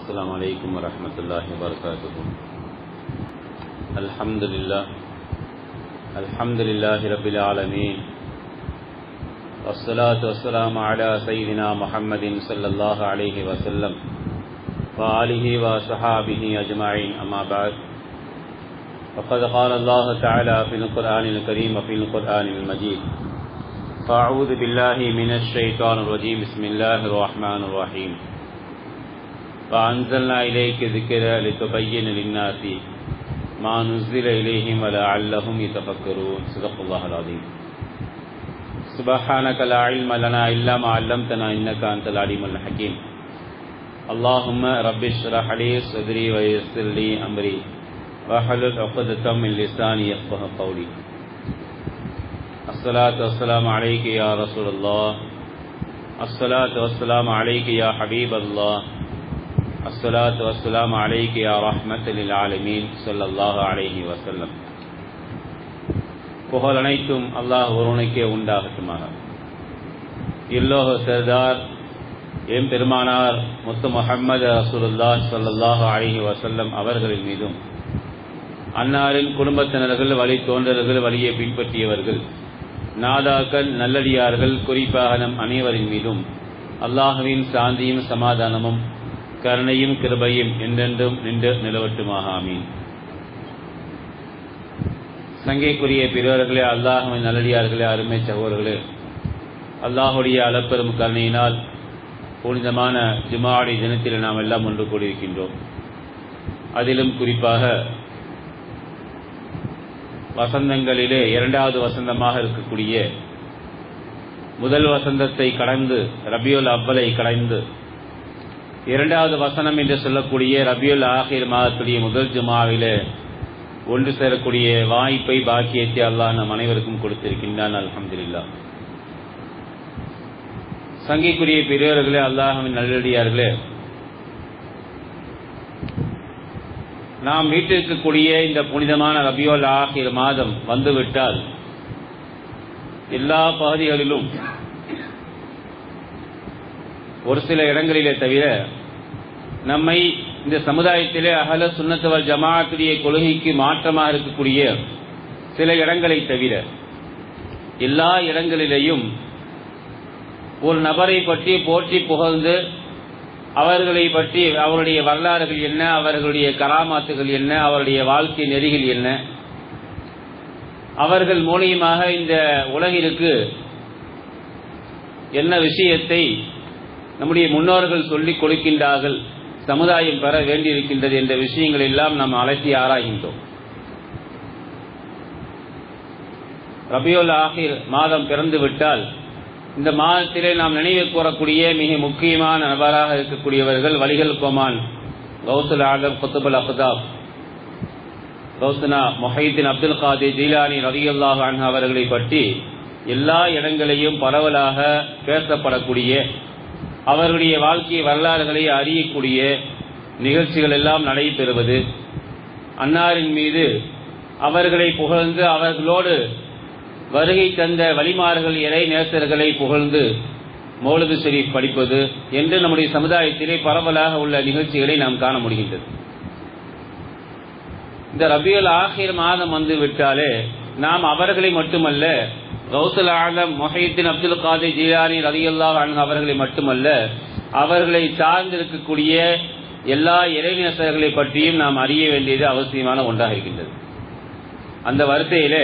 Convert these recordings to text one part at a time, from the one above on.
السلام عليكم ورحمة الله وبركاته الحمد لله الحمد لله رب العالمين والصلاة والسلام على سيدنا محمد صلى الله عليه وسلم وآله وصحابه أجمعين أما بعد فقد قال الله تعالى في القرآن الكريم وفي القرآن المجيد فأعوذ بالله من الشيطان الرجيم بسم الله الرحمن الرحيم وأنزلنا إليك ذكر لتبين للناس ما نزل إليهم ولعلهم يتفكرون صدق الله العظيم سبحانك لا علم لنا إلا ما علمتنا إنك أنت العليم الحكيم اللهم رب اشرح لي صدري ويسر لي أمري واحلل عقدة من لساني يفقه قولي الصلاة والسلام عليك يا رسول الله الصلاة والسلام عليك يا حبيب الله الصلاة والسلام عليك يا رحمة للعالمين صلى الله عليه وسلم புகழ் அனைத்தும் அல்லாஹ் ஒருவனுக்கே உண்டாகட்டுமாக இல்லோக சர்தார் எம் பெருமானார் முத்து முஹம்மது ரசூலுல்லா ஸல்லல்லாஹு அலைஹி வஸல்லம் அவர்களின் மீதும் அன்னாரின் குடும்பத்தினர்கள் வழி தோன்றர்கள் வழியை பின்பற்றியவர்கள் நாதாக்கள் நல்லடியார்கள் குறிப்பாக நம் அனைவரின் மீதும் அல்லாஹுவின் சாந்தியும் சமாதானமும் கருணையும் கிருபையும் என்றென்றும் நின்று நிலவட்டுமாக ஆமீன் சங்கைக்குரிய பிறவர்களே அல்லாஹுவின் நல்லடியார்களே அருமை சகோதரர்களே அல்லாஹுடைய அளப்பெரும் கருணையினால் புனிதமான ஜுமாடி தினத்தில் நாம் எல்லாம் ஒன்று கூடியிருக்கின்றோம் அதிலும் குறிப்பாக வசந்தங்களிலே இரண்டாவது வசந்தமாக இருக்கக்கூடிய முதல் வசந்தத்தை கடந்து ரபியுல் அவ்வலை கடந்து இரண்டாவது வசனம் என்று சொல்லக்கூடிய ரபியுல் ஆஹிர் மாதத்துடைய முதல் ஜுமாவிலே ஒன்று சேரக்கூடிய வாய்ப்பை பாக்கியத்தை அல்லாஹ் நம் அனைவருக்கும் கொடுத்திருக்கின்றான் அலமதுல்லா சங்கைக்குரிய பெரியவர்களே அல்லாஹின் நல்லடியார்களே நாம் வீட்டிருக்கக்கூடிய இந்த புனிதமான ரபியோல் ஆகிய மாதம் வந்துவிட்டால் எல்லா பகுதிகளிலும் ஒரு சில இடங்களிலே தவிர நம்மை இந்த சமுதாயத்திலே அகல சுண்ணத்துவல் ஜமாத்துடைய கொள்கைக்கு மாற்றமாக இருக்கக்கூடிய சில இடங்களை தவிர எல்லா இடங்களிலேயும் ஒரு நபரை பற்றி போற்றி புகழ்ந்து அவர்களை பற்றி அவருடைய வரலாறுகள் என்ன அவர்களுடைய கராமாத்துகள் என்ன அவருடைய வாழ்க்கை நெறிகள் என்ன அவர்கள் மூலியமாக இந்த உலகிற்கு என்ன விஷயத்தை நம்முடைய முன்னோர்கள் சொல்லிக் கொடுக்கின்றார்கள் சமுதாயம் பெற வேண்டியிருக்கின்றது என்ற விஷயங்கள் எல்லாம் நாம் அலசி ஆராய்கின்றோம் ரபியுல் ஆஹிர் மாதம் பிறந்து விட்டால் இந்த மாதத்திலே நாம் நினைவு கூறக்கூடிய மிக முக்கியமான நபராக இருக்கக்கூடியவர்கள் வலிகள் கோமான் கௌசுல் ஆலம் குத்துபுல் அப்தாப் கௌசனா மொஹீத்தின் அப்துல் காதி ஜீலானி ரதியுல்லாஹ் அவர்களை பற்றி எல்லா இடங்களையும் பரவலாக பேசப்படக்கூடிய அவர்களுடைய வாழ்க்கை வரலாறுகளை அறியக்கூடிய நிகழ்ச்சிகள் எல்லாம் நடைபெறுவது அன்னாரின் மீது அவர்களை புகழ்ந்து அவர்களோடு வருகை தந்த வழிமார்கள் இறை நேசர்களை புகழ்ந்து மௌலது ஷெரீப் படிப்பது என்று நம்முடைய சமுதாயத்திலே பரவலாக உள்ள நிகழ்ச்சிகளை நாம் காண முடிகின்றது இந்த ரபியுல் ஆகிர் மாதம் வந்து விட்டாலே நாம் அவர்களை மட்டுமல்ல கௌசல் ஆலம் மொஹீத்தின் அப்துல் காதி ஜிலானி ரதியுல்லா அவர்களை மட்டுமல்ல அவர்களை சார்ந்திருக்கக்கூடிய எல்லா இறைநேசர்களை பற்றியும் நாம் அறிய வேண்டியது அவசியமான ஒன்றாக இருக்கின்றது அந்த வரிசையிலே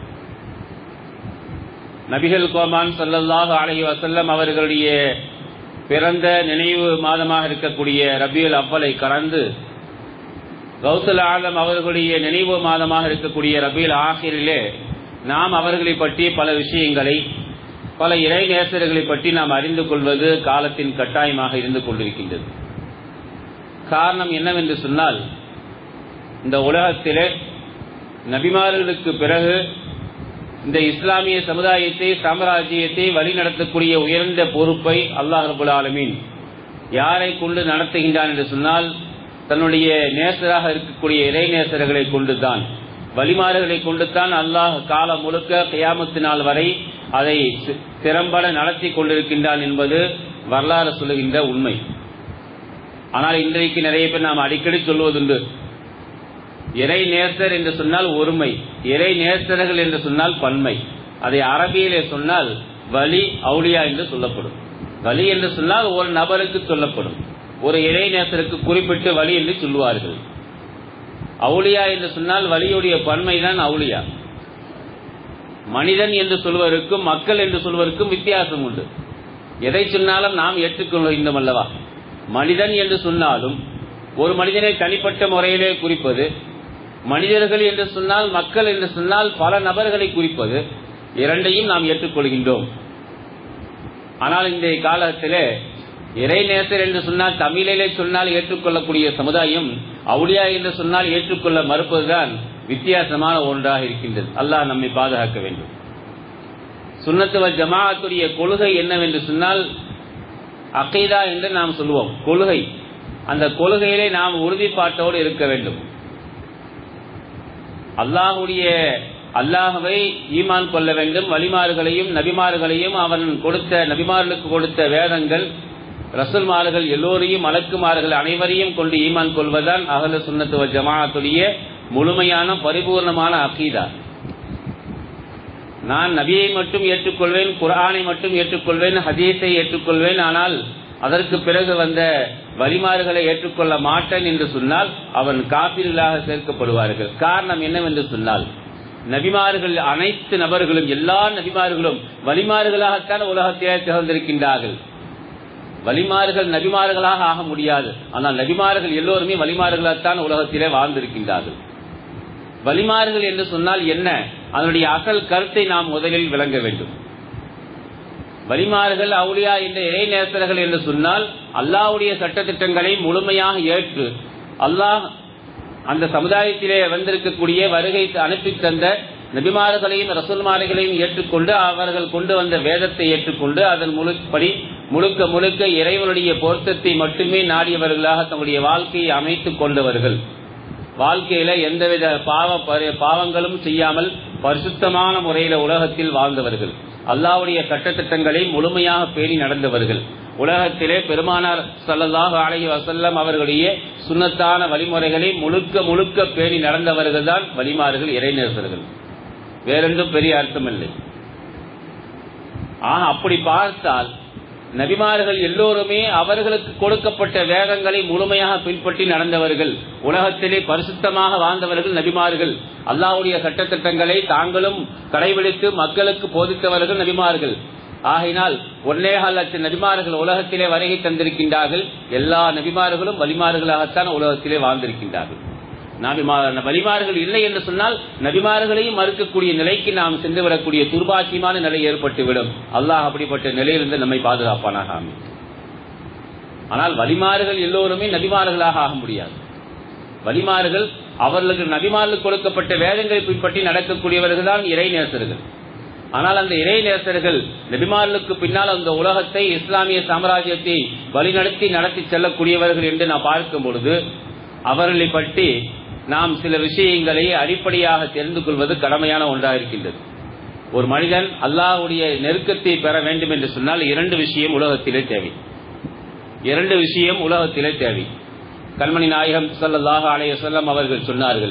நபிகள் கோமான் சல்லல்லாஹு அலஹி வசல்லம் அவர்களுடைய பிறந்த நினைவு மாதமாக இருக்கக்கூடிய ரபியுல் அவ்வலை கடந்து கௌசல் ஆலம் அவர்களுடைய நினைவு மாதமாக இருக்கக்கூடிய ரபியுல் ஆஹிரிலே நாம் அவர்களை பற்றி பல விஷயங்களை பல இறை நேசர்களை பற்றி நாம் அறிந்து கொள்வது காலத்தின் கட்டாயமாக இருந்து கொண்டிருக்கின்றது காரணம் என்னவென்று சொன்னால் இந்த உலகத்திலே நபிமார்களுக்கு பிறகு இந்த இஸ்லாமிய சமுதாயத்தை சாம்ராஜ்யத்தை வழிநடத்தக்கூடிய உயர்ந்த பொறுப்பை அல்லாஹ் ரபுல் ஆலமீன் யாரை கொண்டு நடத்துகின்றான் என்று சொன்னால் தன்னுடைய நேசராக இருக்கக்கூடிய இறை நேசர்களை கொண்டுதான் வழிமாறுகளை கொண்டுத்தான் அல்லாஹ் காலம் முழுக்க கியாமத்து நாள் வரை அதை திறம்பட நடத்தி கொண்டிருக்கின்றான் என்பது வரலாறு சொல்லுகின்ற உண்மை ஆனால் இன்றைக்கு நிறைய பேர் நாம் அடிக்கடி சொல்வதுண்டு இறை நேசர் என்று சொன்னால் ஒருமை இறை நேசர்கள் என்று சொன்னால் பன்மை அதை அரபியிலே சொன்னால் வலி அவுளியா என்று சொல்லப்படும் வலி என்று சொன்னால் ஒரு நபருக்கு சொல்லப்படும் ஒரு இறை நேசருக்கு குறிப்பிட்டு வலி என்று சொல்லுவார்கள் அவுளியா என்று சொன்னால் வலியுடைய பன்மைதான் அவுளியா மனிதன் என்று சொல்வதற்கும் மக்கள் என்று சொல்வதற்கும் வித்தியாசம் உண்டு எதை சொன்னாலும் நாம் ஏற்றுக்கொள்கின்றோம் அல்லவா மனிதன் என்று சொன்னாலும் ஒரு மனிதனை தனிப்பட்ட முறையிலே குறிப்பது மனிதர்கள் என்று சொன்னால் மக்கள் என்று சொன்னால் பல நபர்களை குறிப்பது இரண்டையும் நாம் ஏற்றுக்கொள்கின்றோம் ஆனால் இந்த காலத்திலே இறைநேசர் என்று சொன்னால் தமிழிலே சொன்னால் ஏற்றுக்கொள்ளக்கூடிய சமுதாயம் அவுளியா என்று சொன்னால் ஏற்றுக்கொள்ள மறுப்பதுதான் வித்தியாசமான ஒன்றாக இருக்கின்றது அல்லாஹ் நம்மை பாதுகாக்க வேண்டும் சுன்னத்துவ ஜமாஅத்துடைய கொள்கை என்னவென்று சொன்னால் அகைதா என்று நாம் சொல்லுவோம் கொள்கை அந்த கொள்கையிலே நாம் உறுதிப்பாட்டோடு இருக்க வேண்டும் அல்லாஹுடைய அல்லாஹவை ஈமான் கொள்ள வேண்டும் வலிமார்களையும் நபிமார்களையும் அவன் கொடுத்த நபிமார்களுக்கு கொடுத்த வேதங்கள் ரசூல்மார்கள் எல்லோரையும் மலக்குமார்கள் அனைவரையும் கொண்டு ஈமான் கொள்வதுதான் அகல சுன்னத்துவ ஜமாஅத்துடைய முழுமையான பரிபூர்ணமான அகீதா நான் நபியை மட்டும் ஏற்றுக்கொள்வேன் குரானை மட்டும் ஏற்றுக்கொள்வேன் ஹதீஸை ஏற்றுக்கொள்வேன் ஆனால் அதற்கு பிறகு வந்த வலிமார்களை ஏற்றுக்கொள்ள மாட்டேன் என்று சொன்னால் அவன் காப்பீர்களாக சேர்க்கப்படுவார்கள் காரணம் என்னவென்று சொன்னால் நபிமார்கள் அனைத்து நபர்களும் எல்லா நபிமார்களும் வலிமார்களாகத்தான் உலகத்திலே திகழ்ந்திருக்கின்றார்கள் வலிமார்கள் நபிமார்களாக ஆக முடியாது ஆனால் நபிமார்கள் எல்லோருமே வலிமார்களாகத்தான் உலகத்திலே வாழ்ந்திருக்கின்றார்கள் வலிமார்கள் என்று சொன்னால் என்ன அதனுடைய அசல் கருத்தை நாம் முதலில் விளங்க வேண்டும் வலிமார்கள் அவுளியா என்ற இறைநேசர்கள் என்று சொன்னால் அல்லாவுடைய சட்டத்திட்டங்களை முழுமையாக ஏற்று அல்லாஹ் அந்த சமுதாயத்திலே வந்திருக்கக்கூடிய வருகை அனுப்பி தந்த நபிமார்களையும் ரசூல்மார்களையும் ஏற்றுக்கொண்டு அவர்கள் கொண்டு வந்த வேதத்தை ஏற்றுக்கொண்டு அதன் முழுப்படி முழுக்க முழுக்க இறைவனுடைய பொருத்தத்தை மட்டுமே நாடியவர்களாக தங்களுடைய வாழ்க்கையை அமைத்துக் கொண்டவர்கள் வாழ்க்கையில எந்தவித பாவ பாவங்களும் செய்யாமல் பரிசுத்தமான முறையில உலகத்தில் வாழ்ந்தவர்கள் அல்லாவுடைய சட்டத்திட்டங்களை முழுமையாக பேணி நடந்தவர்கள் உலகத்திலே பெருமானார் சல்லல்லாஹு அலைஹி வசல்லம் அவர்களுடைய சுண்ணத்தான வழிமுறைகளை முழுக்க முழுக்க பேணி நடந்தவர்கள் தான் வழிமாறுகள் இறைநேசர்கள் வேறென்றும் பெரிய அர்த்தமில்லை ஆக அப்படி பார்த்தால் நபிமார்கள் எல்லோருமே அவர்களுக்கு கொடுக்கப்பட்ட வேதங்களை முழுமையாக பின்பற்றி நடந்தவர்கள் உலகத்திலே பரிசுத்தமாக வாழ்ந்தவர்கள் நபிமார்கள் அல்லாவுடைய சட்டத்திட்டங்களை தாங்களும் கடைபிடித்து மக்களுக்கு போதித்தவர்கள் நபிமார்கள் ஆகையினால் ஒன்னேகால் லட்சம் நபிமார்கள் உலகத்திலே வருகை தந்திருக்கின்றார்கள் எல்லா நபிமார்களும் வலிமார்களாகத்தான் உலகத்திலே வாழ்ந்திருக்கின்றார்கள் வலிமார்கள் இல்லை என்று சொன்னால் நபிமார்களையும் மறுக்கக்கூடிய நிலைக்கு நாம் சென்றுவிடக்கூடிய துர்பாக்கியமான நிலை ஏற்பட்டுவிடும் அல்லாஹ் அப்படிப்பட்ட நிலையிலிருந்து நம்மை பாதுகாப்பானாக ஆமி ஆனால் வலிமார்கள் எல்லோருமே நபிமார்களாக ஆக முடியாது வலிமார்கள் அவர்களுக்கு நபிமார்களுக்கு கொடுக்கப்பட்ட வேதங்களை பின்பற்றி நடக்கக்கூடியவர்கள் தான் இறைநேசர்கள் ஆனால் அந்த இறைநேசர்கள் நபிமார்களுக்கு பின்னால் அந்த உலகத்தை இஸ்லாமிய சாம்ராஜ்யத்தை வழிநடத்தி நடத்தி செல்லக்கூடியவர்கள் என்று நான் பார்க்கும் பொழுது அவர்களை பற்றி நாம் சில விஷயங்களை அடிப்படையாக தெரிந்து கொள்வது கடமையான ஒன்றாக இருக்கின்றது ஒரு மனிதன் அல்லாஹ்வுடைய நெருக்கத்தை பெற வேண்டும் என்று சொன்னால் இரண்டு விஷயம் உலகத்திலே தேவை இரண்டு விஷயம் உலகத்திலே தேவை கண்மணி நாயகம் ஸல்லல்லாஹு அலைஹி வஸல்லம் அவர்கள் சொன்னார்கள்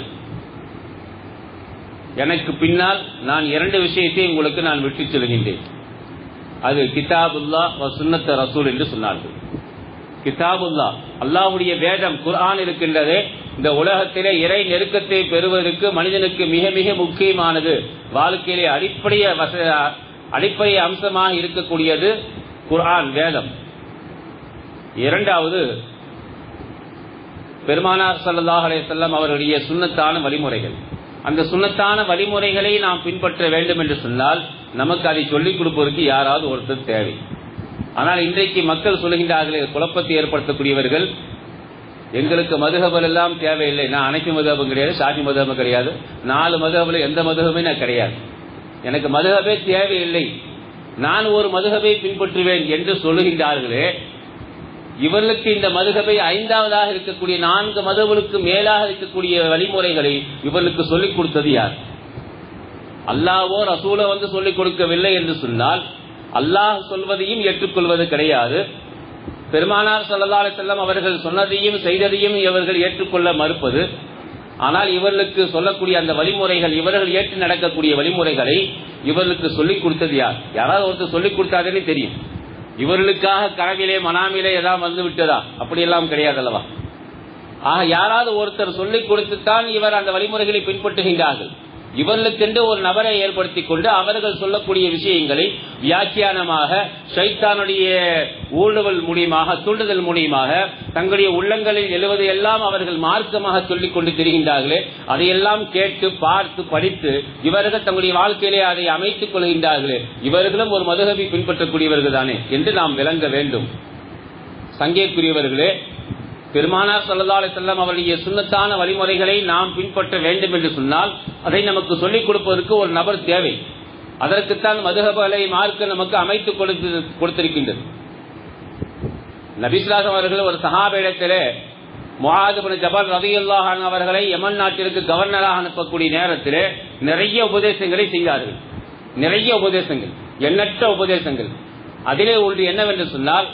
எனக்கு பின்னால் நான் இரண்டு விஷயத்தை உங்களுக்கு நான் விட்டுச் செல்கின்றேன் அது கிதாபுல்லா வ சுன்னத்த ரசூல் என்று சொன்னார்கள் கிதாபுல்லா அல்லாஹ்வுடைய வேதம் குர்ஆன் இருக்கின்றது இந்த உலகத்திலே இறை நெருக்கத்தை பெறுவதற்கு மனிதனுக்கு மிக மிக முக்கியமானது வாழ்க்கையிலே அடிப்படைய வச அடிப்படை அம்சமாக இருக்கக்கூடியது குர்ஆன் வேதம் இரண்டாவது பெருமானார் ஸல்லல்லாஹு அலைஹி வஸல்லம் அவர்களுடைய சுன்னத்தான வழிமுறைகள் அந்த சுன்னத்தான வழிமுறைகளை நாம் பின்பற்ற வேண்டும் என்று சொன்னால் நமக்கு அதை சொல்லிக் கொடுப்பதற்கு யாராவது ஒருத்தர் தேவை ஆனால் இன்றைக்கு மக்கள் சொல்கின்றார்களே குழப்பத்தை ஏற்படுத்தக்கூடியவர்கள் எங்களுக்கு மதுகபல் எல்லாம் தேவையில்லை நான் அனைத்து மதுகபம் கிடையாது சாதி மதுகபம் கிடையாது நாலு மதுகபில் எந்த மதுகபமே நான் கிடையாது எனக்கு மதுகபே தேவையில்லை நான் ஒரு மதுகபை பின்பற்றுவேன் என்று சொல்லுகின்றார்களே இவர்களுக்கு இந்த மதுகபை ஐந்தாவதாக இருக்கக்கூடிய நான்கு மதுகளுக்கு மேலாக இருக்கக்கூடிய வழிமுறைகளை இவர்களுக்கு சொல்லிக் கொடுத்தது யார் அல்லாவோ ரசூலோ வந்து சொல்லிக் கொடுக்கவில்லை என்று சொன்னால் அல்லாஹ் சொல்வதையும் ஏற்றுக்கொள்வது கிடையாது பெருமானார் ஸல்லல்லாஹு அலைஹி வஸல்லம் அவர்கள் சொன்னதையும் செய்ததையும் இவர்கள் ஏற்றுக்கொள்ள மறுப்பது ஆனால் இவர்களுக்கு சொல்லக்கூடிய அந்த வழிமுறைகள் இவர்கள் ஏற்று நடக்கக்கூடிய வழிமுறைகளை இவர்களுக்கு சொல்லிக் கொடுத்தது யார் யாராவது ஒருத்தர் சொல்லிக் கொடுத்தாதே தெரியும் இவர்களுக்காக கனவிலே மனாமிலே ஏதாவது வந்து விட்டதா அப்படியெல்லாம் கிடையாது அல்லவா ஆக யாராவது ஒருத்தர் சொல்லிக் கொடுத்துத்தான் இவர் அந்த வழிமுறைகளை பின்பற்றுகின்றார்கள் இவர்களுக்கென்று ஒரு நபரை ஏற்படுத்திக் கொண்டு அவர்கள் சொல்லக்கூடிய விஷயங்களை வியாக்கியானமாக ஷைத்தானுடைய ஊடுவல் மூலியமாக தூண்டுதல் மூலியமாக தங்களுடைய உள்ளங்களில் எழுவது எல்லாம் அவர்கள் மார்க்கமாக சொல்லிக் கொண்டு திரிகின்றார்களே அதையெல்லாம் கேட்டு பார்த்து படித்து இவர்கள் தங்களுடைய வாழ்க்கையிலே அதை அமைத்துக் கொள்கின்றார்களே இவர்களும் ஒரு மதுகபி பின்பற்றக்கூடியவர்கள் தானே என்று நாம் விளங்க வேண்டும் சங்கேக்குரியவர்களே பெருமானார் ஸல்லல்லாஹு அலைஹி வஸல்லம் அவருடைய சுன்னத்தான வழிமுறைகளை நாம் பின்பற்ற வேண்டும் என்று சொன்னால் அதை நமக்கு சொல்லிக் கொடுப்பதற்கு ஒரு நபர் தேவை அதற்குத்தான் மதுகபலை மார்க்க நமக்கு அமைத்துக் கொடுத்து கொடுத்திருக்கின்றது நபிஸ்லாசம் அவர்கள் ஒரு சஹாபிடத்திலே முஹாதுபின் ஜபல் ரதியுல்லாஹ் அவர்களை யமன் நாட்டிற்கு கவர்னராக அனுப்பக்கூடிய நேரத்திலே நிறைய உபதேசங்களை செய்தார்கள் நிறைய உபதேசங்கள் எண்ணற்ற உபதேசங்கள் அதிலே ஒன்று என்னவென்று சொன்னால்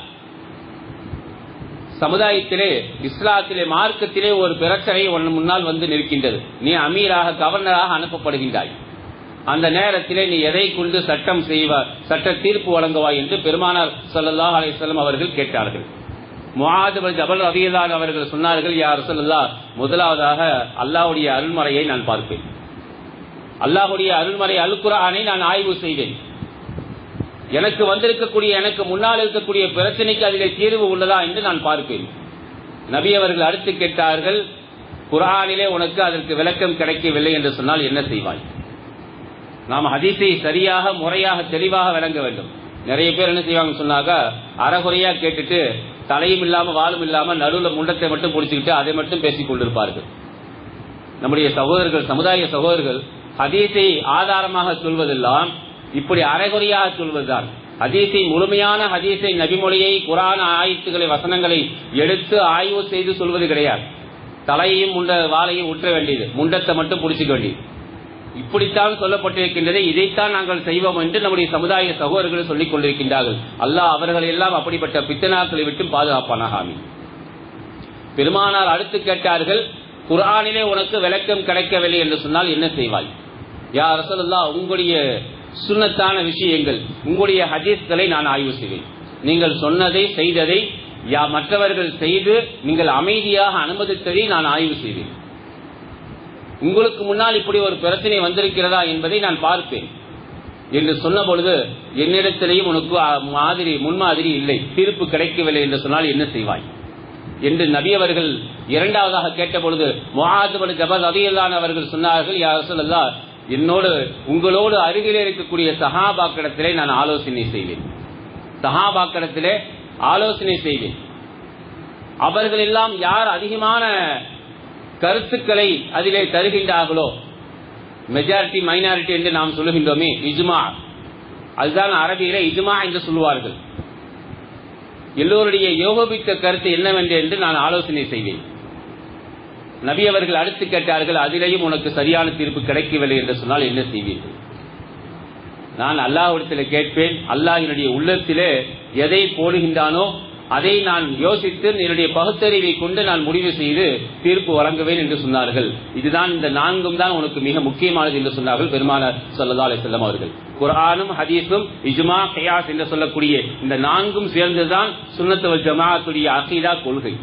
சமுதாயத்திலே இஸ்லாத்திலே மார்க்கத்திலே ஒரு பிரச்சனை ஒன்று முன்னால் வந்து நிற்கின்றது நீ அமீராக கவர்னராக அனுப்பப்படுகின்றாய் அந்த நேரத்திலே நீ எதை கொண்டு சட்டம் செய்வார் சட்ட தீர்ப்பு வழங்குவாய் என்று பெருமானார் ஸல்லல்லாஹு அலைஹி வஸல்லம் அவர்கள் கேட்டார்கள் முஆது ஜபல் ரதியல்லாஹு அவர்கள் சொன்னார்கள் யார் ரசூலுல்லாஹ் முதலாவதாக அல்லாஹ்வுடைய அருள்மறையை நான் பார்ப்பேன் அல்லாஹ்வுடைய அருள்மறை அல் குர்ஆனை நான் ஆய்வு செய்வேன் எனக்கு வந்திருக்கக்கூடிய எனக்கு முன்னால் இருக்கக்கூடிய பிரச்சனைக்கு அதிலே தீர்வு உள்ளதா என்று நான் பார்ப்பேன் நபி அவர்கள் அடுத்து கேட்டார்கள் குரானிலே உனக்கு அதற்கு விளக்கம் கிடைக்கவில்லை என்று சொன்னால் என்ன செய்வாய் நாம் ஹதீஸை சரியாக முறையாக தெளிவாக விளங்க வேண்டும் நிறைய பேர் என்ன செய்வாங்க சொன்னாக்கா அறகுறையா கேட்டுட்டு தலையும் இல்லாம வாலும் இல்லாம நடுவுல முண்டத்தை மட்டும் பிடிச்சுக்கிட்டு அதை மட்டும் பேசிக் கொண்டிருப்பார்கள் நம்முடைய சகோதரர்கள் சமுதாய சகோதரர்கள் ஹதீஸை ஆதாரமாக சொல்வதெல்லாம் இப்படி அரைகுறையாக சொல்வதுதான் ஹதீஸை முழுமையான ஹதீஸை நபிமொழியை குரான் ஆயத்துக்களை வசனங்களை எடுத்து ஆய்வு செய்து சொல்வது கிடையாது தலையையும் முண்ட வாலையும் உற்ற வேண்டியது முண்டத்தை மட்டும் பிடிச்சிக்க வேண்டியது இப்படித்தான் சொல்லப்பட்டிருக்கின்றது இதைத்தான் நாங்கள் செய்வோம் என்று நம்முடைய சமுதாய சகோதரர்கள் சொல்லிக் கொண்டிருக்கின்றார்கள் அல்லாஹ் அவர்கள் எல்லாம் அப்படிப்பட்ட பித்தனாக்களை விட்டு பாதுகாப்பானாக ஆமி பெருமானார் அடுத்து கேட்டார்கள் குரானிலே உனக்கு விளக்கம் கிடைக்கவில்லை என்று சொன்னால் என்ன செய்வாய் யா ரசூலுல்லா உங்களுடைய சுன்னத்தான விஷயங்கள் உங்களுடைய ஹதீஸ்களை நான் ஆய்வு செய்வேன் நீங்கள் சொன்னதை செய்ததை யா மற்றவர்கள் செய்து நீங்கள் அமைதியாக அனுமதித்ததை நான் ஆய்வு செய்வேன் உங்களுக்கு முன்னால் இப்படி ஒரு பிரச்சனை வந்திருக்கிறதா என்பதை நான் பார்ப்பேன் என்று சொன்ன பொழுது என்னிடத்திலேயும் உனக்கு மாதிரி முன்மாதிரி இல்லை தீர்ப்பு கிடைக்கவில்லை என்று சொன்னால் என்ன செய்வாய் என்று நபி அவர்கள் இரண்டாவதாக கேட்ட பொழுது முகாதுபடு ஜபல் அதிகல்லான் அவர்கள் சொன்னார்கள் யார் சொல்லல்லா என்னோடு உங்களோடு அருகிலே இருக்கக்கூடிய சஹாபாக்கிடத்திலே நான் ஆலோசனை செய்வேன் சஹாபாக்கிடத்திலே ஆலோசனை செய்வேன் அவர்கள் எல்லாம் யார் அதிகமான கருத்துக்களை அதிலே தருகின்றார்களோ மெஜாரிட்டி மைனாரிட்டி என்று நாம் சொல்லுகின்றோமே இஜ்மா அதுதான் அரபியில இஜ்மா என்று சொல்லுவார்கள் எல்லோருடைய யோகபித்த கருத்து என்னவென்று என்று நான் ஆலோசனை செய்வேன் நபி அவர்கள் அடுத்து கேட்டார்கள் அதிலேயும் உனக்கு சரியான தீர்ப்பு கிடைக்கவில்லை என்று சொன்னால் என்ன செய்வீர்கள் நான் அல்லாஹ்விடத்தில் கேட்பேன் அல்லாஹ் என்னுடைய உள்ளத்திலே எதை போடுகின்றானோ அதை நான் யோசித்து என்னுடைய பகுத்தறிவை கொண்டு நான் முடிவு செய்து தீர்ப்பு வழங்குவேன் என்று சொன்னார்கள் இதுதான் இந்த நான்கும் தான் உனக்கு மிக முக்கியமானது என்று சொன்னார்கள் பெருமானார் சல்லா அலி செல்லம் அவர்கள் குரானும் ஹதீஸும் இஜ்மா கயாஸ் என்று சொல்லக்கூடிய இந்த நான்கும் சேர்ந்துதான் சுன்னத்துவல் ஜமாத்துடைய அகீதா கொள்கை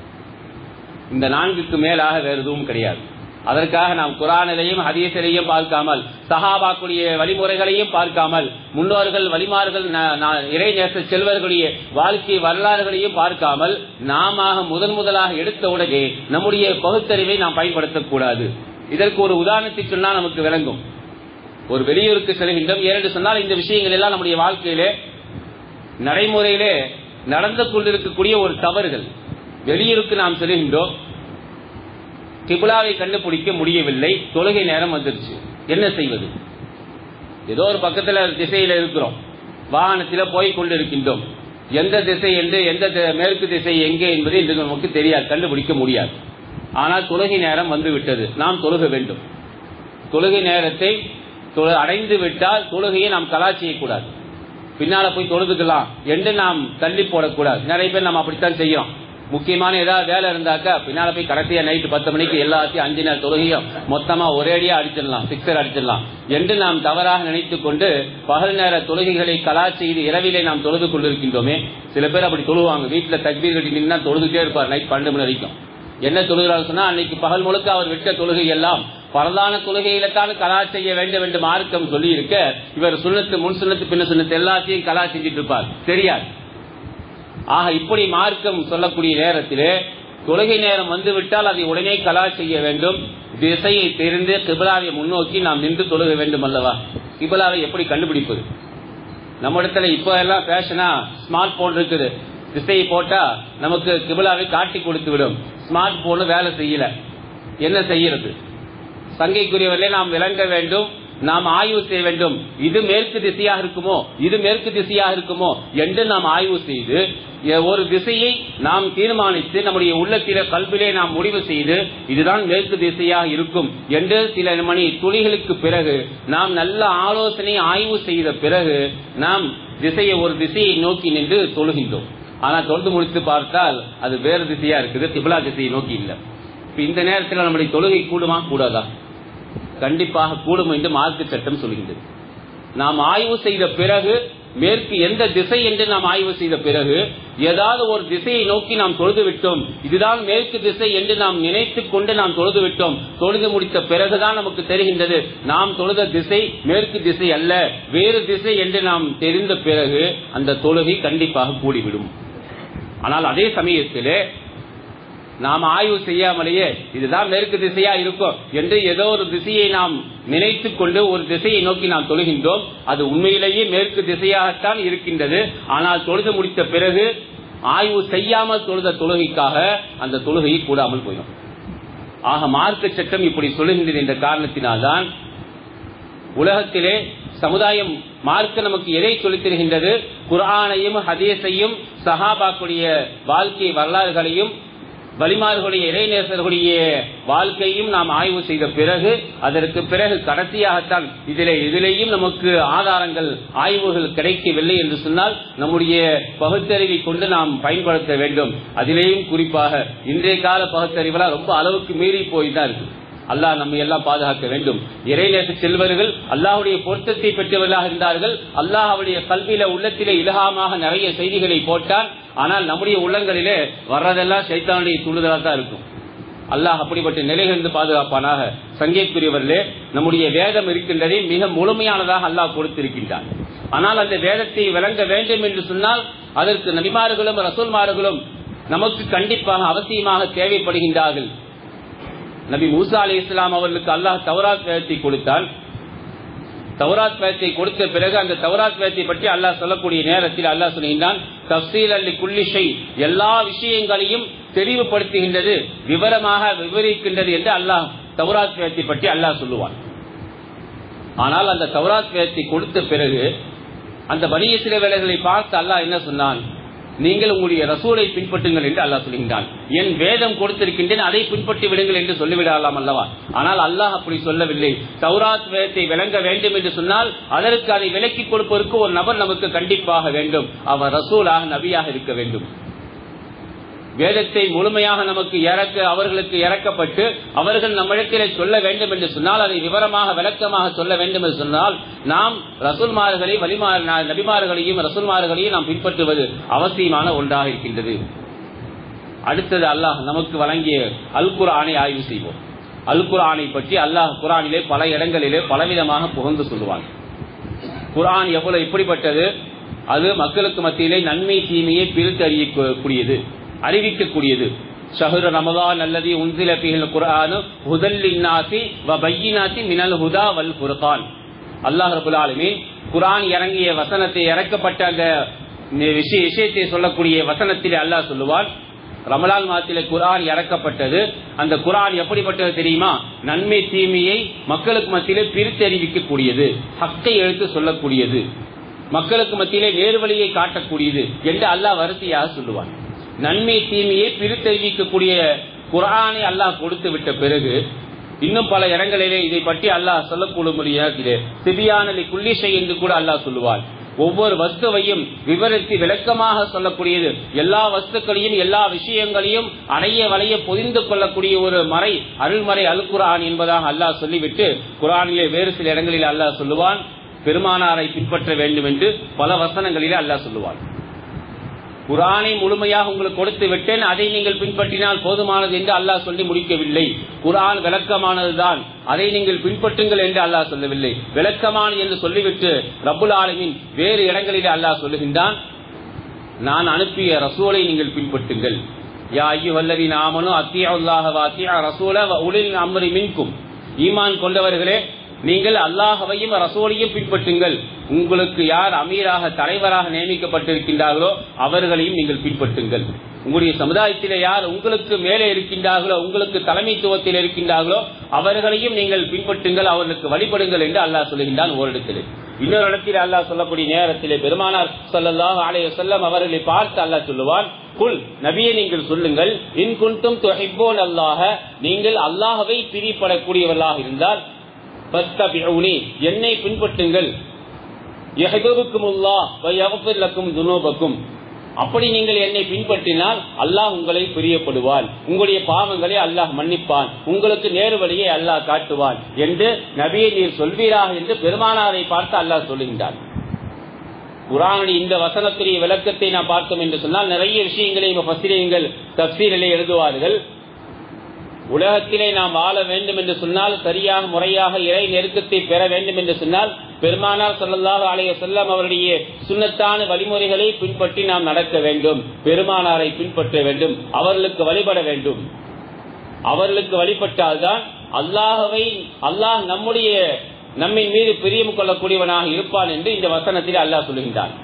இந்த நான்குக்கு மேலாக வேறு எதுவும் கிடையாது அதற்காக நாம் குரானிலையும் ஹதீஸிலையும் பார்க்காமல் சஹாபாக்குடைய வழிமுறைகளையும் பார்க்காமல் முன்னோர்கள் வழிமார்கள் இறைநேச செல்வர்களுடைய வாழ்க்கை வரலாறுகளையும் பார்க்காமல் நாம முதன் முதலாக எடுத்த உடனே நம்முடைய பகுத்தறிவை நாம் பயன்படுத்தக்கூடாது இதற்கு ஒரு உதாரணத்தை சொன்னால் நமக்கு விளங்கும் ஒரு வெளியூருக்கு செல்கின்றோம் ஏனென்று சொன்னால் இந்த விஷயங்கள் எல்லாம் நம்முடைய வாழ்க்கையிலே நடைமுறையிலே நடந்து கொண்டிருக்கக்கூடிய ஒரு தவறுகள் வெளியூருக்கு நாம் செல்கின்றோம் கிபிலாவை கண்டுபிடிக்க முடியவில்லை தொழுகை நேரம் வந்துருச்சு என்ன செய்வது ஏதோ ஒரு பக்கத்துல திசையில இருக்கிறோம் வாகனத்தில போய் கொண்டு இருக்கின்றோம் எந்த திசை என்று எந்த மேற்கு திசை எங்கே என்பது என்று நமக்கு தெரியாது கண்டுபிடிக்க முடியாது ஆனால் தொழுகை நேரம் வந்து விட்டது நாம் தொழுக வேண்டும் தொழுகை நேரத்தை அடைந்து விட்டால் தொழுகையை நாம் கலா செய்யக்கூடாது பின்னால போய் தொழுதுக்கலாம் என்று நாம் தள்ளி போடக்கூடாது நிறைய பேர் நம்ம அப்படித்தான் செய்யறோம் முக்கியமான ஏதாவது வேலை இருந்தாக்கா பின்னால போய் கடைசியா நைட்டு பத்து மணிக்கு எல்லாத்தையும் அஞ்சு நேரம் தொழுகையும் மொத்தமா ஒரேடியா அடிச்சிடலாம் சிக்ஸர் அடிச்சிடலாம் என்று நாம் தவறாக நினைத்துக் கொண்டு பகல் நேர தொழுகைகளை கலா செய்து இரவிலே நாம் தொழுது கொண்டிருக்கின்றோமே சில பேர் அப்படி தொழுவாங்க வீட்டுல தக்பீர் கட்டி நின்னா தொழுதுட்டே இருப்பார் நைட் பன்னெண்டு மணி வரைக்கும் என்ன தொழுகிறார் சொன்னா அன்னைக்கு பகல் முழுக்க அவர் விட்ட தொழுகை எல்லாம் பரதான தொழுகையில தான் கலா செய்ய வேண்டும் என்று மார்க்கம் சொல்லி இருக்க இவர் சுண்ணத்து முன் சுண்ணத்து பின்ன சுண்ணத்து எல்லாத்தையும் கலா செஞ்சிட்டு இருப்பார் தெரியாது ஆக இப்படி மார்க்கம் சொல்லக்கூடிய நேரத்திலே தொழுகை நேரம் வந்து விட்டால் அதை உடனே கலா செய்ய வேண்டும் திசையை தெரிந்து கிபிலாவை முன்னோக்கி நாம் நின்று தொழுக வேண்டும் அல்லவா கிபிலாவை எப்படி கண்டுபிடிப்பது நம்ம இடத்துல இப்ப எல்லாம் ஃபேஷனா ஸ்மார்ட் போன் இருக்குது திசையை போட்டா நமக்கு கிபிலாவை காட்டி கொடுத்து விடும் ஸ்மார்ட் போன் வேலை செய்யல என்ன செய்யறது சங்கைக்குரியவர்களே நாம் விளங்க வேண்டும் நாம் ஆய்வு செய்ய வேண்டும் இது மேற்கு திசையாக இருக்குமோ இது மேற்கு திசையாக இருக்குமோ என்று நாம் ஆய்வு செய்து எ- ஒரு திசையை நாம் தீர்மானித்து நம்முடைய உள்ளத்தில கல்விலே நாம் முடிவு செய்து இதுதான் மேற்கு திசையாக இருக்கும் என்று சில மணி துளிகளுக்கு பிறகு நாம் நல்ல ஆலோசனை ஆய்வு செய்த பிறகு நாம் திசையை ஒரு திசையை நோக்கி நின்று தொழுகின்றோம் ஆனா தொழுது முடித்து பார்த்தால் அது வேறு திசையா இருக்குது திபிலா திசையை நோக்கி இல்லை இப்ப இந்த நேரத்தில் நம்முடைய தொழுகை கூடுமா கூடாதா கண்டிப்பாக கூடும் என்று மார்க்க சட்டம் சொல்கின்றது நாம் ஆய்வு செய்த பிறகு மேற்கு எந்த திசை என்று நாம் ஆய்வு செய்த பிறகு ஏதாவது ஒரு திசையை நோக்கி நாம் தொழுது விட்டோம் இதுதான் மேற்கு திசை என்று நாம் நினைத்துக் கொண்டு நாம் தொழுது விட்டோம் தொழுது முடித்த பிறகுதான் நமக்கு தெரிகின்றது நாம் தொழுத திசை மேற்கு திசை அல்ல வேறு திசை என்று நாம் தெரிந்த பிறகு அந்த தொழுகை கண்டிப்பாக கூடிவிடும் ஆனால் அதே சமயத்திலே நாம் ஆய்வு செய்யாமலேயே இதுதான் மேற்கு திசையா இருக்கும் என்று ஏதோ ஒரு திசையை நாம் நினைத்துக் கொண்டு ஒரு திசையை நோக்கி நாம் தொழுகின்றோம் அது உண்மையிலேயே மேற்கு திசையாகத்தான் இருக்கின்றது ஆனால் தொழுது முடித்த பிறகு ஆய்வு செய்யாமல் தொழுத தொழுகைக்காக அந்த தொழுகையை கூடாமல் போயிடும் ஆக மார்க்க சட்டம் இப்படி சொல்லுகின்றது என்ற காரணத்தினால்தான் உலகத்திலே சமுதாயம் மார்க்க நமக்கு எதை சொல்லித் தருகின்றது குர்ஆனையும் ஹதீஸையும் சஹாபாக்குடைய வாழ்க்கை வரலாறுகளையும் வலிமார்களுடைய இறைநேசர்களுடைய வாழ்க்கையும் நாம் ஆய்வு செய்த பிறகு அதற்கு பிறகு கடைசியாகத்தான் இதிலே இதிலேயும் நமக்கு ஆதாரங்கள் ஆய்வுகள் கிடைக்கவில்லை என்று சொன்னால் நம்முடைய பகுத்தறிவை கொண்டு நாம் பயன்படுத்த வேண்டும் அதிலேயும் குறிப்பாக இன்றைய கால பகுத்தறிவெல்லாம் ரொம்ப அளவுக்கு மீறி போய் தான் இருக்கு அல்லாஹ் நம்மை எல்லாம் பாதுகாக்க வேண்டும் இறைநேச செல்வர்கள் அல்லாஹ்வுடைய பொருத்தத்தை பெற்றவர்களாக இருந்தார்கள் அல்லாஹ் அவருடைய கல்வியில உள்ளத்திலே இலகாமாக நிறைய செய்திகளை போட்டான் ஆனால் நம்முடைய உள்ளங்களிலே வர்றதெல்லாம் சைத்தானுடைய தூண்டுதலாக தான் இருக்கும் அல்லாஹ் அப்படிப்பட்ட நிலைகளிலிருந்து பாதுகாப்பானாக சங்கேக்குரியவர்களே நம்முடைய வேதம் இருக்கின்றதே மிக முழுமையானதாக அல்லாஹ் கொடுத்திருக்கின்றான் ஆனால் அந்த வேதத்தை விளங்க வேண்டும் என்று சொன்னால் அதற்கு நபிமார்களும் ரசூல்மார்களும் நமக்கு கண்டிப்பாக அவசியமாக தேவைப்படுகின்றார்கள் நபி மூசா அலி இஸ்லாம் அவர்களுக்கு அல்லாஹ் தௌராத் வேதத்தை கொடுத்தான் தௌராத் வேதத்தை கொடுத்த பிறகு அந்த தௌராத் வேதத்தை பற்றி அல்லாஹ் சொல்லக்கூடிய நேரத்தில் அல்லாஹ் சொல்கின்றான் தப்சீல் அல்லி குல்லிஷை எல்லா விஷயங்களையும் தெளிவுபடுத்துகின்றது விவரமாக விவரிக்கின்றது என்று அல்லாஹ் தௌராத் வேதத்தை பற்றி அல்லாஹ் சொல்லுவான் ஆனால் அந்த தௌராத் வேதத்தை கொடுத்த பிறகு அந்த பனிய சில வேலைகளை பார்த்து அல்லாஹ் என்ன சொன்னான் நீங்கள் உங்களுடைய ரசூலை பின்பற்றுங்கள் என்று அல்லாஹ் சொல்கின்றான் என் வேதம் கொடுத்திருக்கின்றேன் அதை பின்பற்றி விடுங்கள் என்று சொல்லிவிடலாம் அல்லவா ஆனால் அல்லாஹ் அப்படி சொல்லவில்லை தௌராத் வேதத்தை விளங்க வேண்டும் என்று சொன்னால் அதற்கு அதை விலக்கி கொடுப்பதற்கு ஒரு நபர் நமக்கு கண்டிப்பாக வேண்டும் அவர் ரசூலாக நபியாக இருக்க வேண்டும் வேதத்தை முழுமையாக நமக்கு இறக்க அவர்களுக்கு இறக்கப்பட்டு அவர்கள் நம்மிடத்திலே சொல்ல வேண்டும் என்று சொன்னால் அதை விவரமாக விளக்கமாக சொல்ல வேண்டும் என்று சொன்னால் நாம் ரசூல்மார்களை வலிமா நபிமார்களையும் ரசூல்மார்களையும் நாம் பின்பற்றுவது அவசியமான ஒன்றாக இருக்கின்றது அடுத்தது அல்லாஹ் நமக்கு வழங்கிய அல் குர்ஆனை ஆய்வு செய்வோம் அல் குர்ஆனை பற்றி அல்லாஹ் குர்ஆனிலே பல இடங்களிலே பலவிதமாக புகழ்ந்து சொல்லுவான் குர்ஆன் எவ்வளவு எப்படிப்பட்டது அது மக்களுக்கு மத்தியிலே நன்மை தீமையை பிரித்து அறியக்கூடியது அறிவிக்கக்கூடியது ஷஹரு ரமதான் அல்லது உன்சில பிஹல் குர்ஆனு ஹுதல்லின்னாசி வ பையினாத்தி மினல் ஹுதா வல் ஃபுர்கான் அல்லாஹ் ரபுல் ஆலமீன் குர்ஆன் இறங்கிய வசனத்தை இறக்கப்பட்ட அந்த விஷய விஷயத்தை சொல்லக்கூடிய வசனத்திலே அல்லாஹ் சொல்லுவான் ரமலான் மாதத்திலே குர்ஆன் இறக்கப்பட்டது அந்த குர்ஆன் எப்படிப்பட்டது தெரியுமா நன்மை தீமையை மக்களுக்கு மத்தியிலே பிரித்து அறிவிக்கக்கூடியது ஹக்கை எடுத்து சொல்லக்கூடியது மக்களுக்கு மத்தியிலே நேர்வழியை காட்டக்கூடியது என்று அல்லாஹ் வரிசையாக சொல்லுவான் நன்மை தீமையை பிரித்தறிவிக்கக்கூடிய குரானை அல்லாஹ் கொடுத்து விட்ட பிறகு இன்னும் பல இடங்களிலே இதை பற்றி அல்லாஹ் சொல்லக்கூடும்படியாக சிபியானலி குல்லிஷை என்று கூட அல்லாஹ் சொல்லுவான் ஒவ்வொரு வஸ்துவையும் விவரித்து விளக்கமாக சொல்லக்கூடியது எல்லா வஸ்துக்களையும் எல்லா விஷயங்களையும் அடைய வளைய பொதிந்து கொள்ளக்கூடிய ஒரு மறை அருள்மறை அல் குரான் என்பதாக அல்லாஹ் சொல்லிவிட்டு குரானிலே வேறு சில இடங்களில் அல்லாஹ் சொல்லுவான் பெருமானாரை பின்பற்ற வேண்டும் என்று பல வசனங்களிலே அல்லாஹ் சொல்லுவான் குரானை முழுமையாக உங்களுக்கு கொடுத்து விட்டேன் அதை நீங்கள் பின்பற்றினால் போதுமானது என்று அல்லாஹ் சொல்லி முடிக்கவில்லை குரான் விளக்கமானதுதான் அதை நீங்கள் பின்பற்றுங்கள் என்று அல்லாஹ் சொல்லவில்லை விளக்கமானது என்று சொல்லிவிட்டு ரப்புல் ஆலமின் வேறு இடங்களிலே அல்லாஹ் சொல்லுகின்றான் நான் அனுப்பிய ரசூலை நீங்கள் பின்பற்றுங்கள் யா ஐயுவல்லதி நாமனு அத்தியாவுல்லாஹ வாத்தியா ரசூல வ உலில் அம்ரி மின்கும் ஈமான் கொண்டவர்களே நீங்கள் அல்லாஹவையும் ரசூலையும் பின்பற்றுங்கள் உங்களுக்கு யார் அமீராக தலைவராக நியமிக்கப்பட்டிருக்கின்றார்களோ அவர்களையும் நீங்கள் பின்பற்றுங்கள் உங்களுடைய சமுதாயத்திலே யார் உங்களுக்கு மேலே இருக்கின்றார்களோ உங்களுக்கு தலைமைத்துவத்தில் இருக்கின்றார்களோ அவர்களையும் நீங்கள் பின்பற்றுங்கள் அவர்களுக்கு வழிபடுங்கள் என்று அல்லாஹ் சொல்லுகின்றான் ஓரிடத்திலே இன்னொரு இடத்தில் அல்லாஹ் சொல்லக்கூடிய நேரத்திலே பெருமானார் சொல்லல்லாஹ் ஆலய செல்லம் அவர்களை பார்த்து அல்லாஹ் சொல்லுவான் குல் நபியை நீங்கள் சொல்லுங்கள் இன் குன்டும் தொகைப்போல் அல்லாஹ நீங்கள் அல்லாஹவை பிரியப்படக்கூடியவர்களாக இருந்தால் பத்தபிஉனி என்னை பின்பற்றுங்கள் யஹ்துபுக்குமுல்லாஹ் வ யக்ஃபிர் லக்கும் துனூபக்கும் அப்படி நீங்கள் என்னை பின்பற்றினால் அல்லாஹ் உங்களை பிரியப்படுவான் உங்களுடைய பாவங்களை அல்லாஹ் மன்னிப்பான் உங்களுக்கு நேரு வழியை அல்லாஹ் காட்டுவான் என்று நபியை நீர் சொல்வீராக என்று பெருமானாரை பார்த்து அல்லாஹ் சொல்லுகின்றார் குரானுடைய இந்த வசனத்துடைய விளக்கத்தை நாம் பார்த்தோம் என்று சொன்னால் நிறைய விஷயங்களை பசிரியங்கள் தப்சீரிலே எழுதுவார்கள் உலகத்திலே நாம் வாழ வேண்டும் என்று சொன்னால் சரியாக முறையாக இறை நெருக்கத்தை பெற வேண்டும் என்று சொன்னால் பெருமானார் சொல்லல்லாக ஆலய செல்லம் அவருடைய சுண்ணத்தான வழிமுறைகளை பின்பற்றி நாம் நடக்க வேண்டும் பெருமானாரை பின்பற்ற வேண்டும் அவர்களுக்கு வழிபட வேண்டும் அவர்களுக்கு வழிபட்டால்தான் அல்லாஹவை அல்லாஹ் நம்முடைய நம்மை மீது பிரியம் கொள்ளக்கூடியவனாக இருப்பான் என்று இந்த வசனத்தில் அல்லாஹ் சொல்லுகின்றான்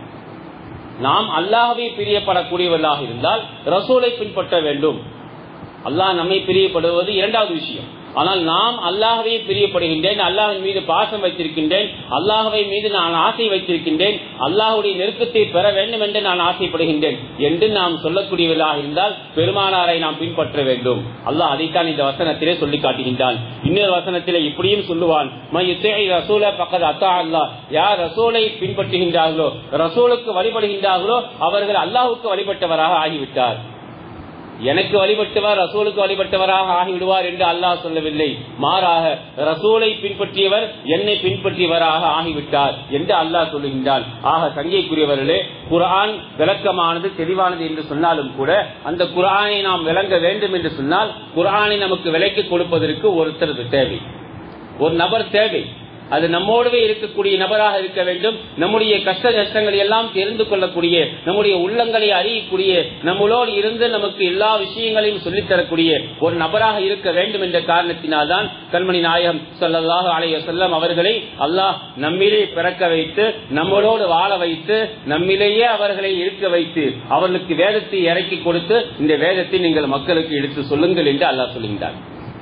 நாம் அல்லாஹவை பிரியப்படக்கூடியவர்களாக இருந்தால் ரசூலை பின்பற்ற வேண்டும் அல்லாஹ் நம்மை பிரியப்படுவது இரண்டாவது விஷயம் ஆனால் நாம் அல்லாஹவை பிரியப்படுகின்றேன் அல்லாஹின் மீது பாசம் வைத்திருக்கின்றேன் அல்லாஹவை மீது நான் ஆசை வைத்திருக்கின்றேன் அல்லாஹுடைய நெருக்கத்தை பெற வேண்டும் என்று நான் ஆசைப்படுகின்றேன் என்று நாம் சொல்லக்கூடியவர்களாக இருந்தால் பெருமானாரை நாம் பின்பற்ற வேண்டும் அல்லாஹ் அதைத்தான் இந்த வசனத்திலே சொல்லி காட்டுகின்றான் இன்னொரு வசனத்திலே இப்படியும் சொல்லுவான் ரசூல பக்கத்து அத்தா அல்லாஹ் யார் ரசூலை பின்பற்றுகின்றார்களோ ரசூலுக்கு வழிபடுகின்றார்களோ அவர்கள் அல்லாஹுக்கு வழிபட்டவராக ஆகிவிட்டார் எனக்கு வழிபட்டவர் ரசூலுக்கு வழிபட்டவராக ஆகிவிடுவார் என்று அல்லாஹ் சொல்லவில்லை மாறாக ரசூலை பின்பற்றியவர் என்னை பின்பற்றியவராக ஆகிவிட்டார் என்று அல்லாஹ் சொல்லுகின்றான் ஆக சங்கைக்குரியவர்களே குரான் விளக்கமானது தெளிவானது என்று சொன்னாலும் கூட அந்த குரானை நாம் விளங்க வேண்டும் என்று சொன்னால் குரானை நமக்கு விலைக்கு கொடுப்பதற்கு ஒருத்தர் தேவை ஒரு நபர் தேவை அது நம்மோடவே இருக்கக்கூடிய நபராக இருக்க வேண்டும் நம்முடைய கஷ்ட நஷ்டங்கள் எல்லாம் தெரிந்து கொள்ளக்கூடிய நம்முடைய உள்ளங்களை அறியக்கூடிய நம்மளோடு இருந்து நமக்கு எல்லா விஷயங்களையும் சொல்லித்தரக்கூடிய ஒரு நபராக இருக்க வேண்டும் என்ற காரணத்தினால்தான் கண்மணி நாயகம் சொல்லல்லாஹு அலைய செல்லம் அவர்களை அல்லாஹ் நம்மிலே பிறக்க வைத்து நம்மளோடு வாழ வைத்து நம்மிலேயே அவர்களை இருக்க வைத்து அவர்களுக்கு வேதத்தை இறக்கி கொடுத்து இந்த வேதத்தை நீங்கள் மக்களுக்கு எடுத்து சொல்லுங்கள் என்று அல்லாஹ் சொல்லுகின்றார்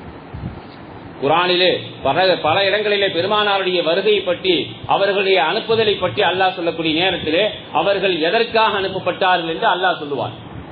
குரானிலே பல பல இடங்களிலே பெருமானாருடைய வருகை பற்றி அவர்களுடைய அனுப்புதலை பற்றி அல்லாஹ் சொல்லக்கூடிய நேரத்திலே அவர்கள் எதற்காக அனுப்பப்பட்டார்கள் என்று அல்லாஹ் சொல்லுவார்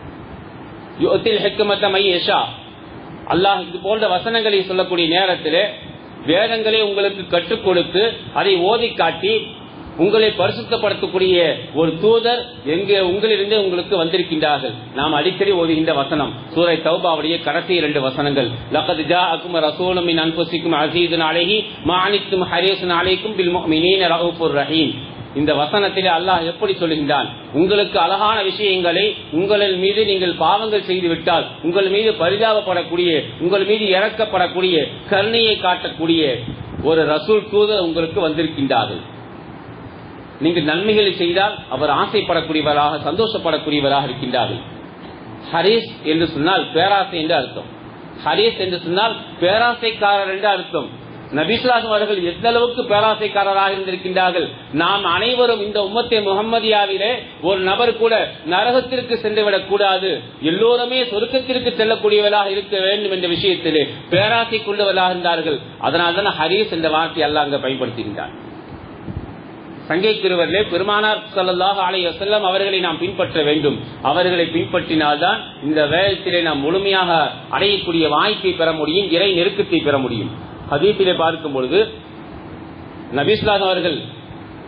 அல்லாஹ் இது போன்ற வசனங்களை சொல்லக்கூடிய நேரத்திலே வேதங்களை உங்களுக்கு கற்றுக் கொடுத்து அதை ஓதி காட்டி உங்களை பரிசுத்தப்படுத்தக்கூடிய ஒரு தூதர் எங்க உங்களிலிருந்து உங்களுக்கு வந்திருக்கின்றார்கள் நாம் அடிக்கடி ஓதுகின்ற வசனம் சூரை தௌபாவுடைய கடைசி இரண்டு வசனங்கள் லக்கத் ஜாஅக்கும் ரசூலும் மின் அன்புசிக்கும் அசீதுன் அலைஹி மானித்தும் ஹரீசுன் அலைக்கும் பில் முஃமினீன ரவுஃபுர் ரஹீம் இந்த வசனத்திலே அல்லாஹ் எப்படி சொல்லுகின்றான் உங்களுக்கு அழகான விஷயங்களை உங்களின் மீது நீங்கள் பாவங்கள் செய்து விட்டால் உங்கள் மீது பரிதாபப்படக்கூடிய உங்கள் மீது இறக்கப்படக்கூடிய கருணையை காட்டக்கூடிய ஒரு ரசூல் தூதர் உங்களுக்கு வந்திருக்கின்றார்கள் நீங்கள் நன்மைகளை செய்தால் அவர் ஆசைப்படக்கூடியவராக சந்தோஷப்படக்கூடியவராக இருக்கின்றார்கள் ஹரீஸ் என்று சொன்னால் பேராசை என்று அர்த்தம் ஹரீஸ் என்று சொன்னால் பேராசைக்காரர் என்று அர்த்தம் நபிஸ்லாசம் அவர்கள் எந்த அளவுக்கு பேராசைக்காரராக இருந்திருக்கின்றார்கள் நாம் அனைவரும் இந்த உம்மத்தை முகம்மதியாவிலே ஒரு நபர் கூட நரகத்திற்கு சென்றுவிடக் கூடாது எல்லோருமே சொருக்கத்திற்கு செல்லக்கூடியவர்களாக இருக்க வேண்டும் என்ற விஷயத்திலே பேராசை கொண்டவர்களாக இருந்தார்கள் அதனால்தான் ஹரீஸ் என்ற வார்த்தை அல்ல அங்க பயன்படுத்துகின்றார் சங்கைக்குரியவர்களே பெருமானார் சல்லாஹ் அலைய செல்லம் அவர்களை நாம் பின்பற்ற வேண்டும் அவர்களை பின்பற்றினால்தான் இந்த வேதத்திலே நாம் முழுமையாக அடையக்கூடிய வாய்ப்பை பெற முடியும் இறை நெருக்கத்தை பெற முடியும் ஹதீஸிலே பார்க்கும் பொழுது நபீஸ்லாம் அவர்கள்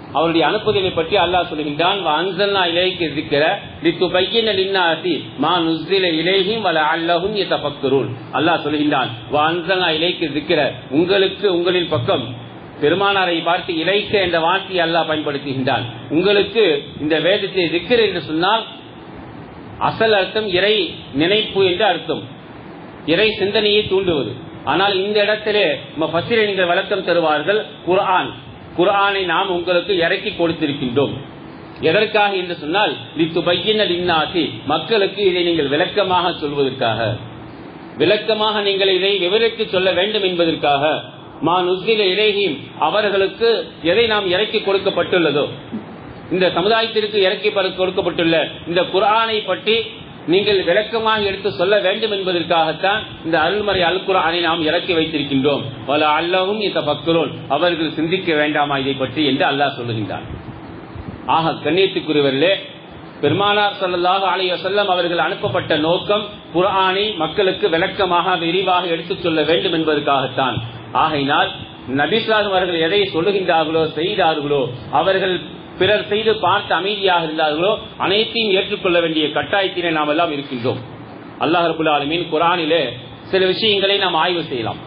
அவருடைய அனுப்புதலை பற்றி அல்லாஹ் சொல்கின்றான் அன்சல்னா இலைக்கு இருக்கிற லித்துபையின லின்னாசி மா நுஸ்ஸில இலைஹிம் வல அல்லஹும் யதஃபக்கரூன் அல்லாஹ் சொல்கின்றான் அன்சல்னா இலைக்கு இருக்கிற உங்களுக்கு உங்களின் பக்கம் பெருமானாரை பார்த்து இலைக்க என்ற வார்த்தையை அல்லாஹ் பயன்படுத்துகின்றான் உங்களுக்கு இந்த வேதத்தை திக்கிற என்று சொன்னால் அசல் அர்த்தம் இறை நினைப்பு என்று அர்த்தம் இறை சிந்தனையை தூண்டுவது ஆனால் இந்த இடத்திலே பசிரணிகள் விளக்கம் தருவார்கள் குர்ஆன் குர்ஆனை நாம் உங்களுக்கு இறக்கி கொடுத்திருக்கின்றோம் எதற்காக என்று சொன்னால் லித்துபையின லின்னாசி மக்களுக்கு இதை நீங்கள் விளக்கமாக சொல்வதற்காக விளக்கமாக நீங்கள் இதை விவரித்து சொல்ல வேண்டும் என்பதற்காக மா நுஸ்தில இலேஹிம் அவர்களுக்கு எதை நாம் இறக்கி கொடுக்கப்பட்டுள்ளதோ இந்த சமுதாயத்திற்கு இறக்கி கொடுக்கப்பட்டுள்ள இந்த குர்ஆனை பற்றி நீங்கள் விளக்கமாக எடுத்து சொல்ல வேண்டும் என்பதற்காகத்தான் இந்த அருள்மறை அல் குர்ஆனை நாம் இறக்கி வைத்திருக்கின்றோம் பல அல்லாவும் இந்த பக்தரோல் அவர்கள் சிந்திக்க வேண்டாமா இதை பற்றி என்று அல்லாஹ் சொல்லுகின்றார் ஆக கண்ணியத்துக்குரியவர்களே பெருமானார் ஸல்லல்லாஹு அலைஹி வஸல்லம் அவர்கள் அனுப்பப்பட்ட நோக்கம் குர்ஆனை மக்களுக்கு விளக்கமாக விரிவாக எடுத்துச் சொல்ல வேண்டும் என்பதற்காகத்தான் ஆகையினால் நபிஸ்லாம் அவர்கள் எதை சொல்லுகின்றார்களோ செய்தார்களோ அவர்கள் பிறர் செய்து பார்த்து அமைதியாக இருந்தார்களோ அனைத்தையும் ஏற்றுக்கொள்ள வேண்டிய கட்டாயத்திலே நாம் எல்லாம் இருக்கின்றோம் அல்லாஹ் ரபுல் ஆலமீன் குரானிலே சில விஷயங்களை நாம் ஆய்வு செய்யலாம்